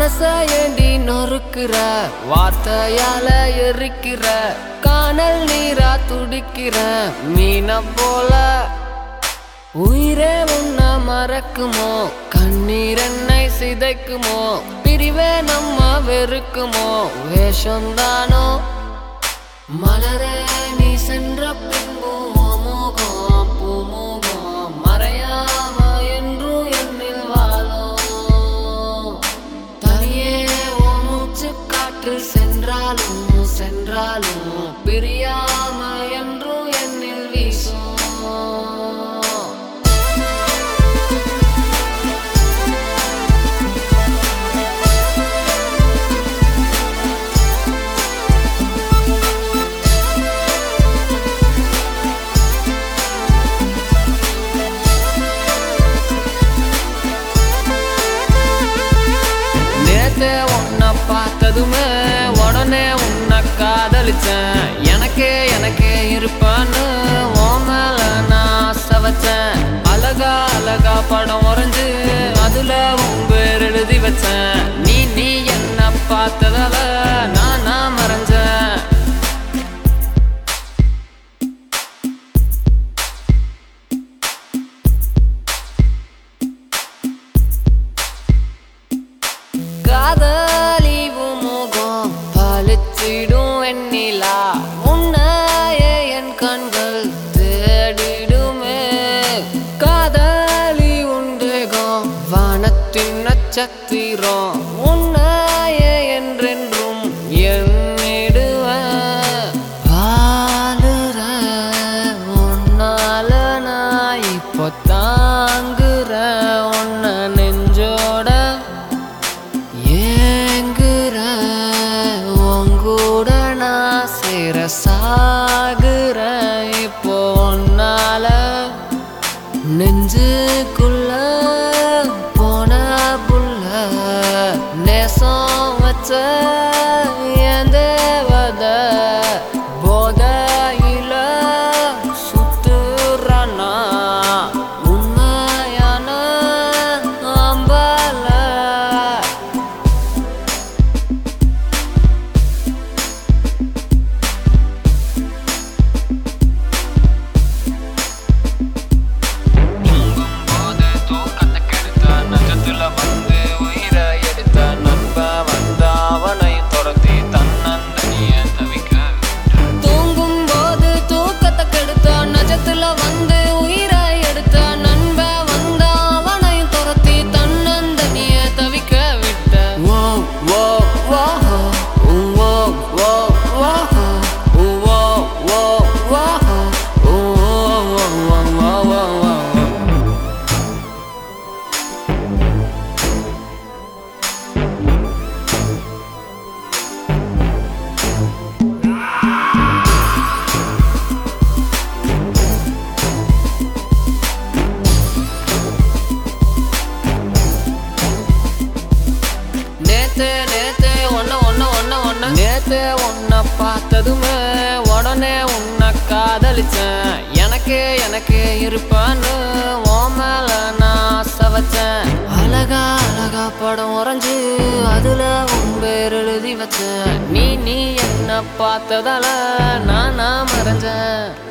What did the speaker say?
மனச ஏண்டி நொறுக்குற வார்த்தையால எரிக்கிற காணல் நீரா துடிக்கிற மீன போல உயிரே உன்ன மறக்குமோ கண்ணீர் என்னை சிதைக்குமோ பிரிவே நம்ம வெறுக்குமோ வேஷம்தானோ மலரே நீ சென்ற பின்பும் மோகம் பூமோகம் மறையாம என்றும் என்னில் வாழும் தனியே உன் மூச்சு காற்று சென்றாலும் சென்றாலும் பிரியாம என்றும் என்னில் வீசும் நேத்தே உன்னை பார்த்ததுமே உடனே உன்னை காதலிச்சேன் எனக்கே எனக்கே இருப்பான்னு உன் மேல நான் ஆசை வச்சேன் அழகா அழகா படம் வரைஞ்சு அதுல உன் பேர் எழுதி வச்சேன் நீ நீ என்ன பார்த்ததால நான் நான் மறைஞ்சேன் காதலிவு முகம் பளிச்சிடும் வெண்ணிலா உன்னையே என் கண்கள் தேடிடுமே காதலி உண்டேகம் வானத்தின் நட்சத்திரம் உன்னையே என்றென்றும் எண்ணிடுவேன் வாழுற உன்னால நான் இப்போ தாங்குறேன் உன்னை நெஞ்சோட ஏங்குற உங்கூட நான் சேர சாகுற இப்போ உன்னால நெஞ்சுக்குள்ள போன புள்ள நேசம் வச்ச என் தேவத போதையில சுத்துறானா உண்மையான அம்பல தூங்கும்போது தூக்கத்தை கெடுத்த நெஜத்துல வந்து உயிரை எடுத்த நண்ப வந்த அவனை துரத்தி தன்னந்தனிய தவிக்க தூங்கும்போது தூக்கத்தை கெடுத்த நெஜத்துல வந்து உயிரை எடுத்த நண்ப வந்த அவனை துரத்தி தன்னந்தனிய தவிக்க விட்ட ஓ ஓ ஓ ஓ ஓ ஓ ஓ ஓ ஓ ஓ நேத்து நேத்து ஒன்ன ஒன்ன ஒன்ன ஒன்ன நேத்து உன்னை பார்த்ததுமே உடனே உன்னை காதலிச்சேன் எனக்கே எனக்கே இருப்பான்னு உன் மேல நான் ஆசை வச்சேன் அழகா அழகா படம் வரைஞ்சு அதுல உன் பேர் எழுதி வச்சேன் நீ நீ என்ன பார்த்ததால நான் நான் மறைஞ்சேன்